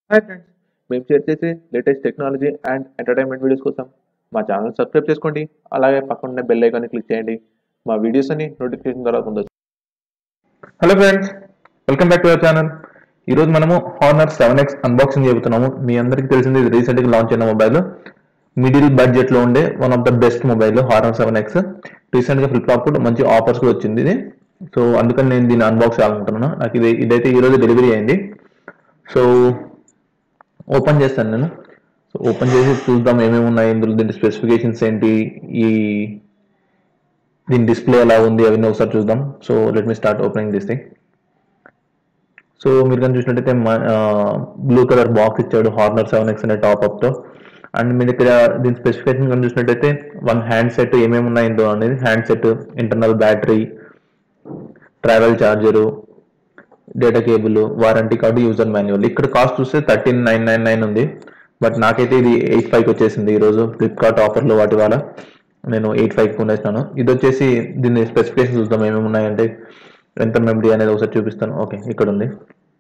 hi friends మేము share చేసే latest technology and entertainment videos కోసం మా ఛానల్ సబ్స్క్రైబ్ చేసుకోండి అలాగే పక్కన బెల్ ఐకాన్ని క్లిక్ చేయండి మా వీడియోస్ అన్ని నోటిఫికేషన్ ద్వారా పొందొచ్చు hello friends welcome back to our channel ఈరోజు మనము హానర్ సెవెన్ ఎక్స్ అన్బాక్సింగ్ చెబుతున్నాము మీ అందరికీ తెలిసింది ఇది రీసెంట్గా లాంచ్ అయిన మొబైల్ మిడిల్ బడ్జెట్ లో ఉండే one of the best mobile Honor seven X recent గా ఫ్లిప్కార్ట్ కూడా మంచి ఆఫర్స్ కూడా వచ్చింది ఇది సో అందుకని నేను దీన్ని అన్బాక్స్ చేయాలనుకుంటున్నాను నాకు ఇది ఇదైతే ఈ రోజు డెలివరీ అయింది సో ఓపెన్ చేస్తాను నేను సో ఓపెన్ చేసి చూద్దాం ఏమేమి ఉన్నాయి ఇందులో దీని స్పెసిఫికేషన్స్ ఏంటి ఈ దీని డిస్ప్లే ఎలా ఉంది అవన్నీ ఒకసారి చూద్దాం so let me start opening this thing so మీరు కానీ చూసినట్టయితే బ్లూ కలర్ బాక్స్ ఇచ్చాడు హార్నర్ సెవెన్ ఎక్స్ అనే టాప్ అప్ తో అండ్ మీ దగ్గర దీని స్పెసిఫికేషన్ కానీ చూసినట్టయితే వన్ హ్యాండ్ సెట్ ఏమేమి ఉన్నాయి ఇందులో అనేది hand set internal battery travel charger data cable warranty card user manual ఇక్కడ కాస్ట్ చూస్తే థర్టీన్ నైన్ నైన్ నైన్ ఉంది బట్ నాకైతే ఇది ఎయిట్ ఫైవ్కి వచ్చేసింది ఈరోజు ఫ్లిప్కార్ట్ ఆఫర్లో వాటి వల్ల నేను ఎయిట్ ఫైవ్కి కొనేసినాను ఇది వచ్చేసి దీన్ని స్పెసిఫికేషన్ చూద్దాం ఏమేమి ఉన్నాయంటే ఎంత మెమరీ అనేది ఒకసారి చూపిస్తాను ఓకే ఇక్కడ ఉంది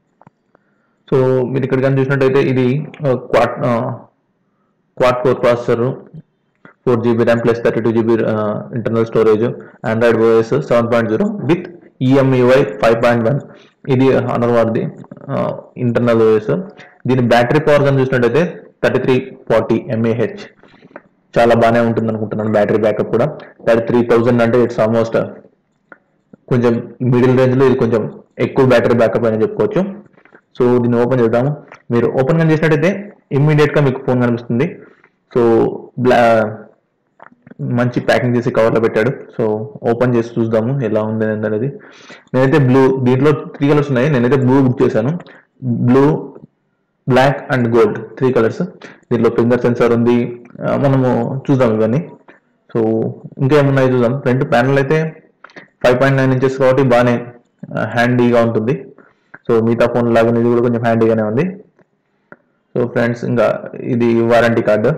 సో మీరు ఇక్కడ కానీ చూసినట్టయితే ఇది quad quad core processor four GB RAM plus thirty two GB internal storage Android OS seven point zero with EMUI five point one ఇది అనర్ వాడిది ఇంటర్నల్ ఓఎస్ దీని బ్యాటరీ పవర్ కానీ చూసినట్టయితే థర్టీ త్రీ ఫార్టీ ఎంఏహెచ్ చాలా బాగానే ఉంటుంది అనుకుంటున్నాను battery backup కూడా థర్టీ త్రీ థౌజండ్ అంటే ఇట్స్ ఆల్మోస్ట్ కొంచెం మిడిల్ రేంజ్ లో ఇది కొంచెం ఎక్కువ బ్యాటరీ బ్యాకప్ అని చెప్పుకోవచ్చు సో దీన్ని ఓపెన్ చేద్దాము మీరు ఓపెన్ గా చేసినట్టయితే ఇమ్మీడియట్ గా మీకు ఫోన్ కనిపిస్తుంది సో బ్లా మంచి ప్యాకింగ్ చేసి కవర్ లో పెట్టాడు సో ఓపెన్ చేసి చూద్దాము ఎలా ఉంది అనేది నేనైతే బ్లూ దీంట్లో త్రీ కలర్స్ ఉన్నాయి నేనైతే బ్లూ బుక్ చేశాను blue black and gold three colours దీంట్లో ఫింగర్ సెన్సార్ ఉంది ఆ, మనము చూద్దాం ఇవన్నీ సో ఇంకేమున్నాయి చూద్దాం ఫ్రంట్ ప్యానల్ అయితే ఫైవ్ పాయింట్ నైన్ ఇంచెస్ కాబట్టి బాగానే హ్యాండీగా ఉంటుంది సో మిగతా ఫోన్ లాగా ఇది కూడా కొంచెం హ్యాండీగానే ఉంది సో ఫ్రెండ్స్ ఇంకా ఇది వారంటీ కార్డు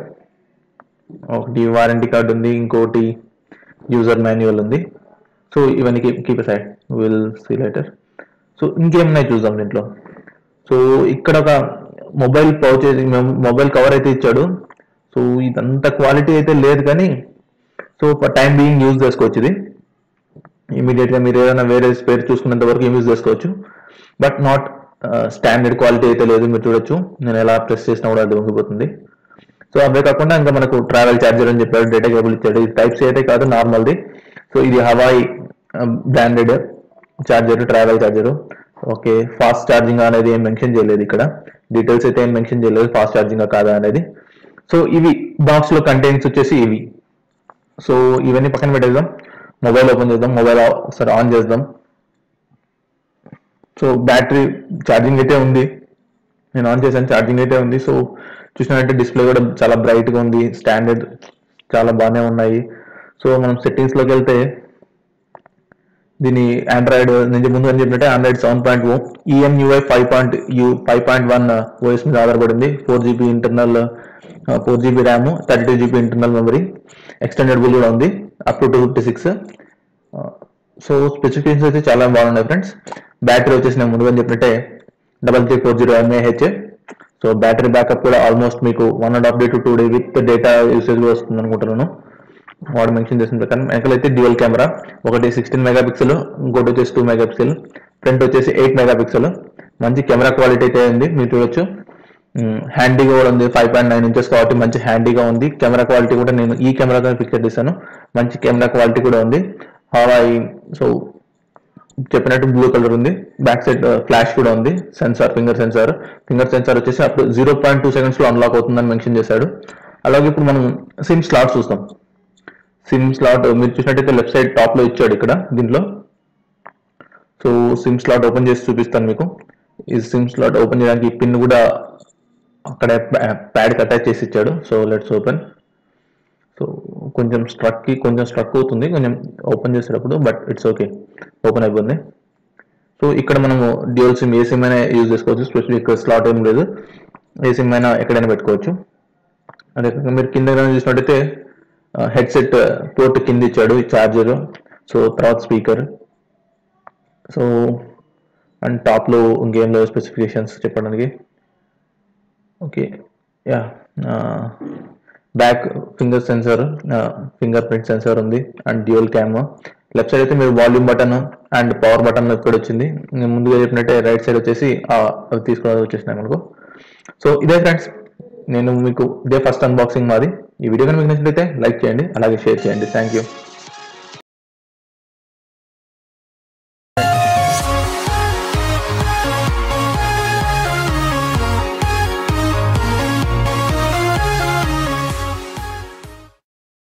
ఒకటి వారంటీ కార్డు ఉంది ఇంకోటి యూజర్ మాన్యువల్ ఉంది సో ఇవన్నీ keep side will see later so ఇంకేమున్నాయి చూద్దాం దీంట్లో సో ఇక్కడ ఒక మొబైల్ పౌచ్ మొబైల్ కవర్ అయితే ఇచ్చాడు సో ఇదంతా క్వాలిటీ అయితే లేదు కానీ so for time being use చేసుకోవచ్చు ఇది ఇమీడియట్ గా మీరు ఏదైనా వేరే స్పేర్ చూసుకున్నంత వరకు యూజ్ చేసుకోవచ్చు బట్ నాట్ స్టాండర్డ్ క్వాలిటీ అయితే లేదు మీరు చూడొచ్చు నేను ఎలా ప్రెస్ చేసినా కూడా అది వంగిపోతుంది సో అవే కాకుండా ఇంకా మనకు ట్రావెల్ ఛార్జర్ అని చెప్పాడు డేటా కేబుల్ ఇచ్చాడు ఇది టైప్ సి అయితే కాదు నార్మల్ది సో ఇది Huawei branded charger travel charger okay fast charging అనేది ఏం మెన్షన్ చేయలేదు ఇక్కడ డీటెయిల్స్ అయితే ఏం మెన్షన్ చేయలేదు ఫాస్ట్ ఛార్జింగ్ కాదా అనేది సో ఇవి బాక్స్ లో కంటెంట్స్ వచ్చేసి ఇవి సో ఇవన్నీ పక్కన పెట్టేద్దాం మొబైల్ ఓపెన్ చేద్దాం మొబైల్ ఒకసారి ఆన్ చేద్దాం సో బ్యాటరీ ఛార్జింగ్ అయితే ఉంది నేను ఆన్ చేశాను ఛార్జింగ్ అయితే ఉంది సో చూసినట్టే డిస్ప్లే కూడా చాలా బ్రైట్ గా ఉంది స్టాండర్డ్ చాలా బాగానే ఉన్నాయి సో మనం సెట్టింగ్స్ లోకి వెళ్తే దీని ఆండ్రాయిడ్ నుంచి ముందు అని చెప్పినట్టే Android seven point O EMUI five point U five point one OS మీద ఆధారపడింది four GB internal four GB RAM thirty two GB internal memory extendable కూడా ఉంది up to two fifty six so specifications అయితే చాలా బాగున్నాయి friends battery వచ్చేసి నేను ముందుగా చెప్పినట్టే double three four zero mAh so battery backup కూడా ఆల్మోస్ట్ మీకు one and half day to two day with data usage కూడా వస్తుంది అనుకుంటున్నాను వాడు మెన్షన్ చేసిన ప్రకారం వెనకాలైతే డ్యూయల్ కెమెరా ఒకటి సిక్స్టీన్ మెగా పిక్సెల్ ఇంకోటి వచ్చేసి టూ మెగా పిక్సెల్ ఫ్రంట్ వచ్చేసి ఎయిట్ మెగా పిక్సెల్ మంచి కెమెరా క్వాలిటీ అయితే ఉంది మీరు చూడొచ్చు హ్యాండీగా కూడా ఉంది ఫైవ్ పాయింట్ నైన్ ఇంచెస్ కాబట్టి మంచి హ్యాండీగా ఉంది కెమెరా క్వాలిటీ కూడా నేను ఈ కెమెరాతో పిక్చర్ తీసాను మంచి కెమెరా క్వాలిటీ కూడా ఉంది హవాయి సో చెప్పినట్టు బ్లూ కలర్ ఉంది బ్యాక్ సైడ్ ఫ్లాష్ కూడా ఉంది sensor finger sensor finger sensor వచ్చేసి అప్పుడు జీరో పాయింట్ టూ సెకండ్స్ లో అన్లాక్ అవుతుందని మెన్షన్ చేశాడు అలాగే ఇప్పుడు మనం సిమ్ స్లాట్ చూస్తాం సిమ్ స్లాట్ మీరు చూసినట్టయితే లెఫ్ట్ సైడ్ టాప్ లో ఇచ్చాడు ఇక్కడ దీంట్లో సో సిమ్ స్లాట్ ఓపెన్ చేసి చూపిస్తాను మీకు ఈ సిమ్ స్లాట్ ఓపెన్ చేయడానికి పిన్ కూడా అక్కడ ప్యాడ్ అటాచ్ చేసి ఇచ్చాడు సో లెట్స్ ఓపెన్ సో కొంచెం స్ట్రక్ కి కొంచెం స్ట్రక్ అవుతుంది కొంచెం ఓపెన్ చేసేటప్పుడు బట్ ఇట్స్ ఓకే ఓపెన్ అయిపోయింది సో ఇక్కడ మనము డ్యూయల్ సిమ్ ఏ సిమ్ అయినా యూజ్ చేసుకోవచ్చు స్పెసిఫిక్ స్లాట్ ఏం లేదు ఏ సిమ్ అయినా ఎక్కడైనా పెట్టుకోవచ్చు అదే కాక మీరు కింద కనుక చూసినట్టయితే హెడ్సెట్ పోర్ట్ కింద ఇచ్చాడు చార్జర్ సో తర్వాత స్పీకర్ సో అండ్ టాప్లో ఇంకేం లేవు స్పెసిఫికేషన్స్ చెప్పడానికి okay yeah back finger sensor fingerprint sensor ఉంది and dual cam left side అయితే మీరు volume button and power button ఇక్కడ వచ్చింది నేను ముందుగా చెప్పినట్టే రైట్ సైడ్ వచ్చేసి ఆ, అవి తీసుకోవడం వచ్చేసినాయి మనకు సో ఇదే ఫ్రెండ్స్ నేను మీకు ఇదే ఫస్ట్ అన్బాక్సింగ్ మాది ఈ వీడియో కనుక మీకు నచ్చినట్లయితే లైక్ చేయండి అలాగే షేర్ చేయండి థ్యాంక్ యూ